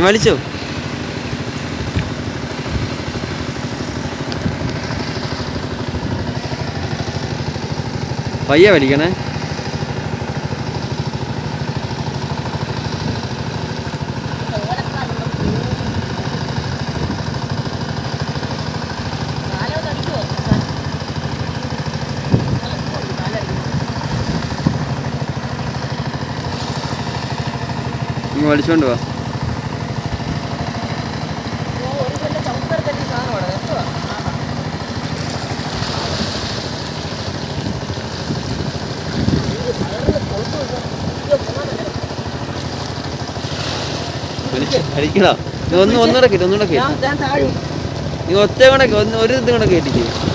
നീ വലിച്ചോ പയ്യ വലിക്കണേ നീ വലിച്ചോണ്ട് വാ വലിച്ച് വലിക്കടാ നീ ഒന്ന് ഒന്നുകൂടെ കേട്ടി ഒന്നുകൂടെ കേട്ടി നീ ഒറ്റ കൂടെ ഒന്ന് ഒരു ഇത് കൂടെ കേട്ടിക്ക്